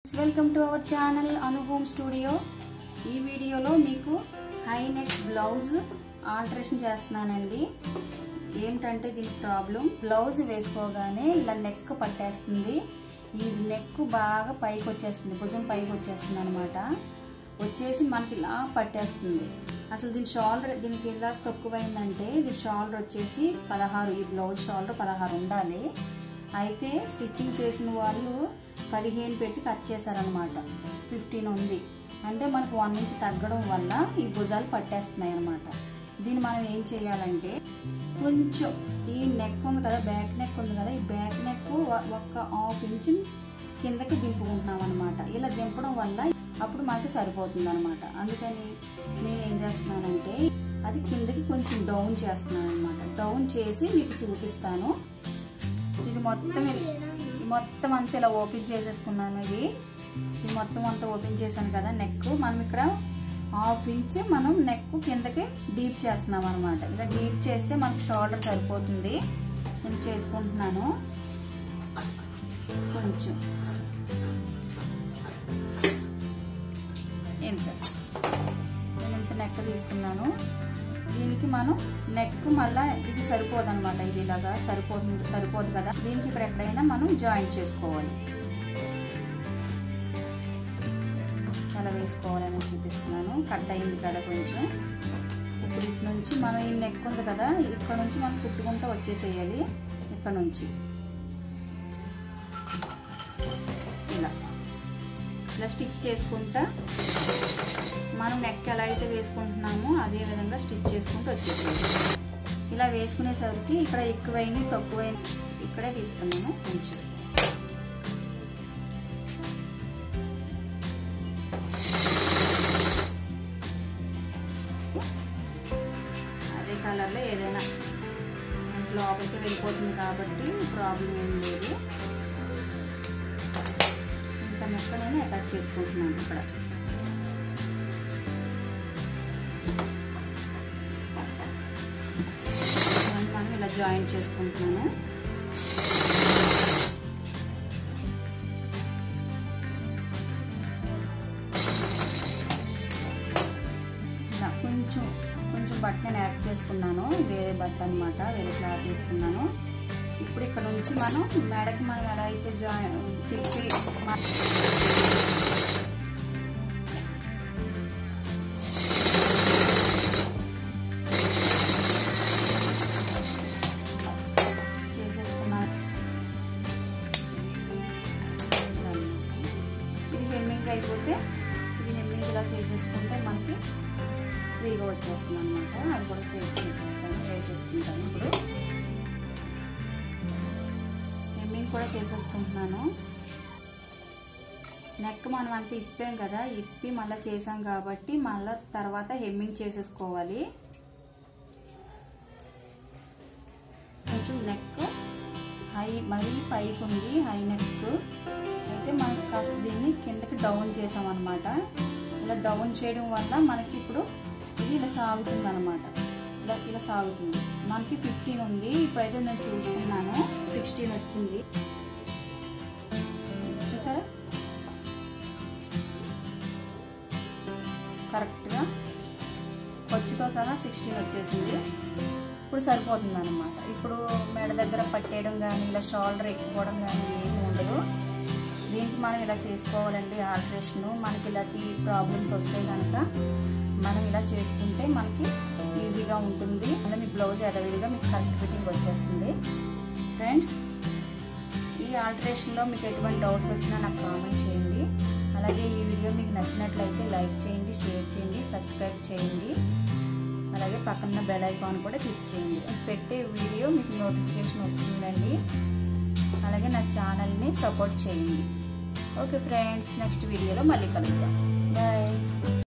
welcome to our channel Anubhavam studio ఈ వీడియోలో మీకు హై నెక్ బ్లౌజ్ ఆల్టరేషన్ చేస్తున్నానండి ఏమిటంటే దీని ప్రాబ్లం బ్లౌజ్ వేసుకోగానే ఇలా నెక్ పట్టేస్తుంది ఈ నెక్ బాగా పైకి వచ్చేస్తుంది భుజం పైకి వచ్చేస్తుంది అనమాట వచ్చేసి మనకి ఇలా పట్టేస్తుంది అసలు దీని షోల్డర్ దీనికి ఇలా తక్కువైందంటే దీని షోల్డర్ వచ్చేసి పదహారు ఈ బ్లౌజ్ షోల్డర్ పదహారు ఉండాలి అయితే స్టిచ్చింగ్ చేసిన వాళ్ళు పదిహేను పెట్టి కట్ చేశారనమాట ఫిఫ్టీన్ ఉంది అంటే మనకు వన్ ఇంచ్ తగ్గడం వల్ల ఈ భుజాలు పట్టేస్తున్నాయి అనమాట దీన్ని మనం ఏం చేయాలంటే కొంచెం ఈ నెక్ ఉంది కదా బ్యాక్ నెక్ ఉంది కదా ఈ బ్యాక్ నెక్ ఒక్క హాఫ్ ఇంచ్ కిందకి దింపుకుంటున్నాం అనమాట ఇలా దింపడం వల్ల అప్పుడు మనకి సరిపోతుంది అనమాట అందుకని నేను ఏం చేస్తున్నానంటే అది కిందకి కొంచెం డౌన్ చేస్తున్నాను అనమాట డౌన్ చేసి మీకు చూపిస్తాను ఇది మొత్తం మొత్తం అంతా ఇలా ఓపెన్ చేసేసుకున్నాను ఇది ఇది మొత్తం అంతా ఓపెన్ చేశాను కదా నెక్ మనం ఇక్కడ హాఫ్ ఇంచ్ మనం నెక్ కిందకి డీప్ చేస్తున్నాం అనమాట ఇలా డీప్ చేస్తే మనకు షోల్డర్ సరిపోతుంది నేను చేసుకుంటున్నాను కొంచెం ఎంత నేను ఇంత నెక్ తీసుకున్నాను దీనికి మనం నెక్ మళ్ళా ఇది సరిపోదు అనమాట ఇది ఇలాగా సరిపోతుంది సరిపోదు కదా దీనికి ఇక్కడ ఎక్కడైనా మనం జాయింట్ చేసుకోవాలి ఎలా వేసుకోవాలని చూపిస్తున్నాను కట్ అయింది కదా కొంచెం ఇప్పుడు ఇటు నుంచి మనం ఈ నెక్ ఉంది కదా ఇక్కడ నుంచి మనం కుట్టుకుంటూ వచ్చేసేయాలి ఇక్కడ నుంచి ఇలా ఇలా స్టిచ్ చేసుకుంటా మనం నెక్ ఎలా అయితే వేసుకుంటున్నామో అదే విధంగా స్టిచ్ చేసుకుంటూ వచ్చేసేది ఇలా వేసుకునేసరికి ఇక్కడ ఎక్కువైంది తక్కువైంది ఇక్కడే తీసుకున్నాను కొంచెం అదే కలర్లో ఏదైనా లోపలికి వెళ్ళిపోతుంది కాబట్టి ప్రాబ్లం ఏం లేదు ఇంత మొక్క నేను అటాచ్ చేసుకుంటున్నాను ఇక్కడ మనం ఇలా జాయింట్ చేసుకుంటున్నాను ఇలా కొంచెం కొంచెం బట్ట నేను యాడ్ చేసుకున్నాను వేరే బట్ట అనమాట వేరే క్లాత్ తీసుకున్నాను ఇప్పుడు ఇక్కడ నుంచి మనం మెడకి మనం ఎలా అయితే జాయిన్ తిప్పి చేసేసుకున్నాను ఇది హెమ్మింగ్ అయిపోతే ఇది హెమ్మింగ్ ఇలా చేసేసుకుంటే మనకి ఫ్రీగా వచ్చేస్తుంది అనమాట అది కూడా చేసి చూపిస్తాను వేసేసుకుంటాను ఇప్పుడు హెమ్మింగ్ కూడా చేసేసుకుంటున్నాను నెక్ మనం అంతా ఇప్పాం కదా ఇప్పి మళ్ళీ చేసాం కాబట్టి మళ్ళీ తర్వాత హెమ్మింగ్ చేసేసుకోవాలి కొంచెం నెక్ హై మరీ పైకి ఉంది హై నెక్ అయితే మనకి కాస్త దీన్ని కిందకి డౌన్ చేసాం అనమాట ఇలా డౌన్ చేయడం వల్ల మనకి ఇప్పుడు ఇది ఇలా సాగుతుంది అనమాట ఇలా ఇలా సాగుతుంది మనకి ఫిఫ్టీన్ ఉంది ఇప్పుడైతే నేను చూసుకున్నాను సిక్స్టీన్ వచ్చింది చూసారా కరెక్ట్గా ఖర్చుతో సహా సిక్స్టీన్ వచ్చేసింది ఇప్పుడు సరిపోతుంది అనమాట ఇప్పుడు మెడ దగ్గర పట్టేయడం కానీ ఇలా షోల్డర్ ఎక్కుకోవడం కానీ ఏమి ఉండదు దీనికి మనం ఇలా చేసుకోవాలండి ఆల్ట్రేషన్ మనకి ఇలాంటి ప్రాబ్లమ్స్ వస్తే కనుక మనం ఇలా చేసుకుంటే మనకి ఈజీగా ఉంటుంది అలా మీ బ్లౌజ్ ఎదవిడిగా మీకు కరెక్ట్ ఫిట్టింగ్ వచ్చేస్తుంది ఫ్రెండ్స్ ఈ ఆల్టరేషన్లో మీకు ఎటువంటి డౌట్స్ వచ్చినా నాకు కామెంట్ చేయండి అలాగే ఈ వీడియో మీకు నచ్చినట్లయితే లైక్ చేయండి షేర్ చేయండి సబ్స్క్రైబ్ చేయండి అలాగే పక్కన బెల్ ఐకాన్ కూడా క్లిక్ చేయండి పెట్టే వీడియో మీకు నోటిఫికేషన్ వస్తుందండి అలాగే నా ఛానల్ని సపోర్ట్ చేయండి ఓకే ఫ్రెండ్స్ నెక్స్ట్ వీడియోలో మళ్ళీ కలుద్దాం బాయ్